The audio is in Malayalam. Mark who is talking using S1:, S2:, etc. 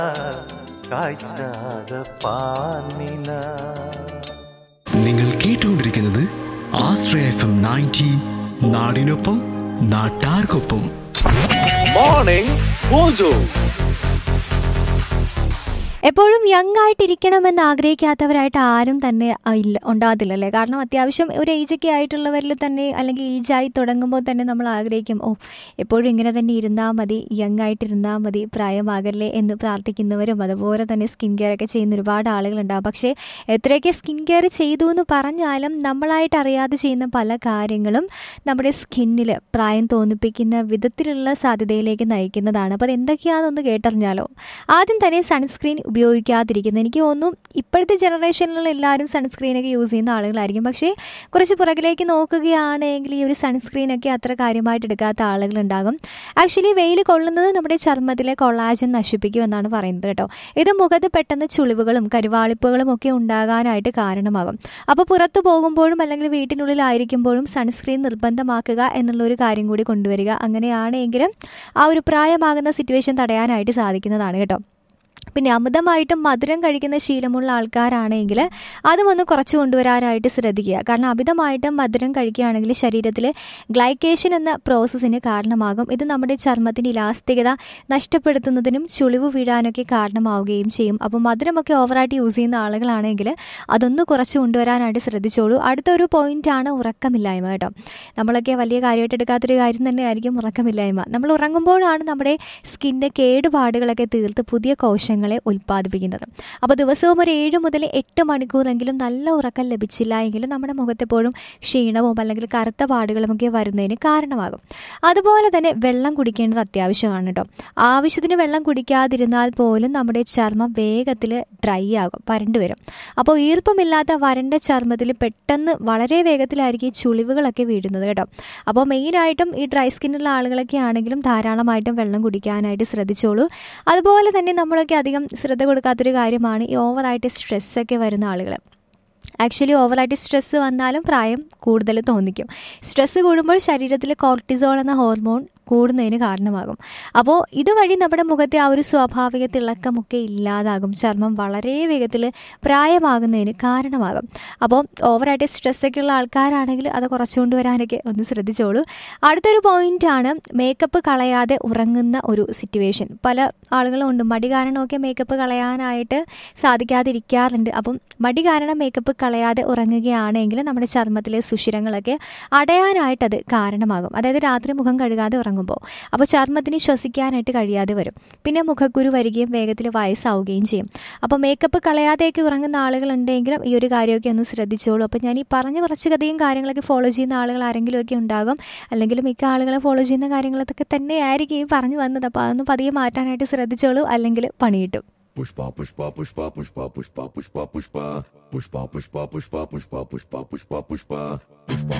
S1: കാഴ്ചാത പാനില
S2: നിങ്ങൾ കേട്ടുകൊണ്ടിരിക്കുന്നത് ആശ്രയ എഫ് എം നയൻറ്റി നാടിനൊപ്പം നാട്ടാർക്കൊപ്പം
S3: മോർണിംഗ് മോജോ
S4: എപ്പോഴും യങ് ആയിട്ടിരിക്കണമെന്ന് ആഗ്രഹിക്കാത്തവരായിട്ട് ആരും തന്നെ ആ, ഇല്ല ഉണ്ടാകത്തില്ലല്ലേ കാരണം അത്യാവശ്യം ഒരു ഏജൊക്കെ ആയിട്ടുള്ളവരിൽ തന്നെ അല്ലെങ്കിൽ ഏജായി തുടങ്ങുമ്പോൾ തന്നെ നമ്മൾ ആഗ്രഹിക്കും ഓ എപ്പോഴും ഇങ്ങനെ തന്നെ ഇരുന്നാൽ മതി യങ് ആയിട്ടിരുന്നാൽ മതി പ്രായമാകല്ലേ എന്ന് പ്രാർത്ഥിക്കുന്നവരും അതുപോലെ തന്നെ സ്കിൻ കെയർ ഒക്കെ ചെയ്യുന്ന ഒരുപാട് ആളുകളുണ്ടാകും പക്ഷേ എത്രയൊക്കെ സ്കിൻ കെയർ ചെയ്തു എന്ന് പറഞ്ഞാലും നമ്മളായിട്ട് അറിയാതെ ചെയ്യുന്ന പല കാര്യങ്ങളും നമ്മുടെ സ്കിന്നിൽ പ്രായം തോന്നിപ്പിക്കുന്ന വിധത്തിലുള്ള സാധ്യതയിലേക്ക് നയിക്കുന്നതാണ് അപ്പോൾ അത് എന്തൊക്കെയാണെന്നൊന്ന് കേട്ടറിഞ്ഞാലോ ആദ്യം തന്നെ സൺസ്ക്രീൻ ഉപയോഗിക്കാതിരിക്കുന്നത് എനിക്ക് തോന്നുന്നു ഇപ്പോഴത്തെ ജനറേഷനിലുള്ള എല്ലാവരും സൺസ്ക്രീനൊക്കെ യൂസ് ചെയ്യുന്ന ആളുകളായിരിക്കും പക്ഷേ കുറച്ച് പുറകിലേക്ക് നോക്കുകയാണെങ്കിൽ ഈ ഒരു സൺസ്ക്രീനൊക്കെ അത്ര കാര്യമായിട്ട് എടുക്കാത്ത ആളുകളുണ്ടാകും ആക്ച്വലി വെയിൽ കൊള്ളുന്നത് നമ്മുടെ ചർമ്മത്തിലെ കൊളാജൻ നശിപ്പിക്കും എന്നാണ് പറയുന്നത് കേട്ടോ ഇത് മുഖത്ത് പെട്ടെന്ന് ചുളിവുകളും കരുവാളിപ്പുകളും ഒക്കെ ഉണ്ടാകാനായിട്ട് കാരണമാകും അപ്പോൾ പുറത്തു പോകുമ്പോഴും അല്ലെങ്കിൽ വീട്ടിനുള്ളിലായിരിക്കുമ്പോഴും സൺസ്ക്രീൻ നിർബന്ധമാക്കുക എന്നുള്ള ഒരു കാര്യം കൂടി കൊണ്ടുവരിക അങ്ങനെയാണെങ്കിൽ ആ ഒരു പ്രായമാകുന്ന സിറ്റുവേഷൻ തടയാനായിട്ട് സാധിക്കുന്നതാണ് കേട്ടോ പിന്നെ അമിതമായിട്ടും മധുരം കഴിക്കുന്ന ശീലമുള്ള ആൾക്കാരാണെങ്കിൽ അതും ഒന്ന് കുറച്ച് കൊണ്ടുവരാനായിട്ട് ശ്രദ്ധിക്കുക കാരണം അമിതമായിട്ടും മധുരം കഴിക്കുകയാണെങ്കിൽ ശരീരത്തിൽ ഗ്ലൈക്കേഷൻ എന്ന പ്രോസസ്സിന് കാരണമാകും ഇത് നമ്മുടെ ചർമ്മത്തിൻ്റെ ഇലാസ്തികത നഷ്ടപ്പെടുത്തുന്നതിനും ചുളിവ് വീഴാനൊക്കെ കാരണമാവുകയും ചെയ്യും അപ്പോൾ മധുരമൊക്കെ ഓവറായിട്ട് യൂസ് ചെയ്യുന്ന ആളുകളാണെങ്കിൽ അതൊന്ന് കുറച്ച് കൊണ്ടുവരാനായിട്ട് ശ്രദ്ധിച്ചോളൂ അടുത്തൊരു പോയിന്റാണ് ഉറക്കമില്ലായ്മ കേട്ടോ നമ്മളൊക്കെ വലിയ കാര്യമായിട്ട് എടുക്കാത്തൊരു കാര്യം തന്നെയായിരിക്കും ഉറക്കമില്ലായ്മ നമ്മൾ ഉറങ്ങുമ്പോഴാണ് നമ്മുടെ സ്കിൻ്റെ കേടുപാടുകളൊക്കെ തീർത്ത് പുതിയ കോശങ്ങളെ ഉൽപ്പാദിപ്പിക്കുന്നത് അപ്പോൾ ദിവസവും ഒരു ഏഴ് മുതൽ എട്ട് മണിക്കൂറെങ്കിലും നല്ല ഉറക്കം ലഭിച്ചില്ല എങ്കിലും നമ്മുടെ മുഖത്തെപ്പോഴും ക്ഷീണവും അല്ലെങ്കിൽ കറുത്ത പാടുകളും ഒക്കെ വരുന്നതിന് കാരണമാകും അതുപോലെ തന്നെ വെള്ളം കുടിക്കേണ്ടത് അത്യാവശ്യമാണ് കേട്ടോ ആവശ്യത്തിന് വെള്ളം കുടിക്കാതിരുന്നാൽ പോലും നമ്മുടെ ചർമ്മം വേഗത്തിൽ ഡ്രൈ ആകും വരണ്ടു വരും അപ്പോൾ ഈർപ്പമില്ലാത്ത വരണ്ട ചർമ്മത്തിൽ പെട്ടെന്ന് വളരെ വേഗത്തിലായിരിക്കും ഈ ചുളിവുകളൊക്കെ വീഴുന്നത് കേട്ടോ അപ്പോൾ മെയിനായിട്ടും ഈ ഡ്രൈ സ്കിന്നുള്ള ആളുകളൊക്കെ ആണെങ്കിലും ധാരാളമായിട്ടും വെള്ളം കുടിക്കാനായിട്ട് ശ്രദ്ധിച്ചോളൂ അതുപോലെ തന്നെ നമ്മളൊക്കെ അധികം ശ്രദ്ധ കൊടുക്കാത്തൊരു കാര്യമാണ് ഈ ഓവറായിട്ട് സ്ട്രെസ്സൊക്കെ വരുന്ന ആളുകൾ ആക്ച്വലി ഓവറായിട്ട് സ്ട്രെസ്സ് വന്നാലും പ്രായം കൂടുതൽ തോന്നിക്കും സ്ട്രെസ്സ് കൂടുമ്പോൾ ശരീരത്തിൽ കോർട്ടിസോൾ എന്ന ഹോർമോൺ കൂടുന്നതിന് കാരണമാകും അപ്പോൾ ഇതുവഴി നമ്മുടെ മുഖത്തെ ആ ഒരു സ്വാഭാവിക തിളക്കമൊക്കെ ഇല്ലാതാകും ചർമ്മം വളരെ വേഗത്തിൽ പ്രായമാകുന്നതിന് കാരണമാകും അപ്പോൾ ഓവറായിട്ട് സ്ട്രെസ്സൊക്കെ ഉള്ള ആൾക്കാരാണെങ്കിൽ അത് കുറച്ചുകൊണ്ട് വരാനൊക്കെ ഒന്ന് ശ്രദ്ധിച്ചോളൂ അടുത്തൊരു പോയിന്റാണ് മേക്കപ്പ് കളയാതെ ഉറങ്ങുന്ന ഒരു സിറ്റുവേഷൻ പല ആളുകളും ഉണ്ട് മടി കാരണമൊക്കെ മേക്കപ്പ് കളയാനായിട്ട് സാധിക്കാതിരിക്കാറുണ്ട് അപ്പം മടി കാരണം മേക്കപ്പ് കളയാതെ ഉറങ്ങുകയാണെങ്കിൽ നമ്മുടെ ചർമ്മത്തിലെ സുഷിരങ്ങളൊക്കെ അടയാനായിട്ട് അത് കാരണമാകും അതായത് രാത്രി മുഖം കഴുകാതെ ഉറങ്ങുമ്പോൾ അപ്പോൾ ചർമ്മത്തിന് ശ്വസിക്കാനായിട്ട് കഴിയാതെ വരും പിന്നെ മുഖക്കുരു വരികയും വേഗത്തിൽ വയസ്സാവുകയും ചെയ്യും അപ്പോൾ മേക്കപ്പ് കളയാതെയൊക്കെ ഉറങ്ങുന്ന ആളുകളുണ്ടെങ്കിലും ഈ ഒരു കാര്യമൊക്കെ ഒന്ന് ശ്രദ്ധിച്ചോളൂ അപ്പോൾ ഞാൻ ഈ പറഞ്ഞ കുറച്ച് കഥയും കാര്യങ്ങളൊക്കെ ഫോളോ ചെയ്യുന്ന ആളുകൾ ആരെങ്കിലുമൊക്കെ ഉണ്ടാകും അല്ലെങ്കിൽ മിക്ക ആളുകളെ ഫോളോ ചെയ്യുന്ന കാര്യങ്ങളൊക്കെ തന്നെയായിരിക്കും ഈ പറഞ്ഞു വന്നത് അപ്പോൾ അതൊന്ന് പതിയെ മാറ്റാനായിട്ട് ശ്രദ്ധിച്ചോളൂ അല്ലെങ്കിൽ പണി കിട്ടും
S5: Pushpa, pushpa, pushpa, pushpa, pushpa, pushpa, pushpa, pushpa, pushpa, pushpa, pushpa, pushpa, pushpa, pushpa, pushpa, pushpa,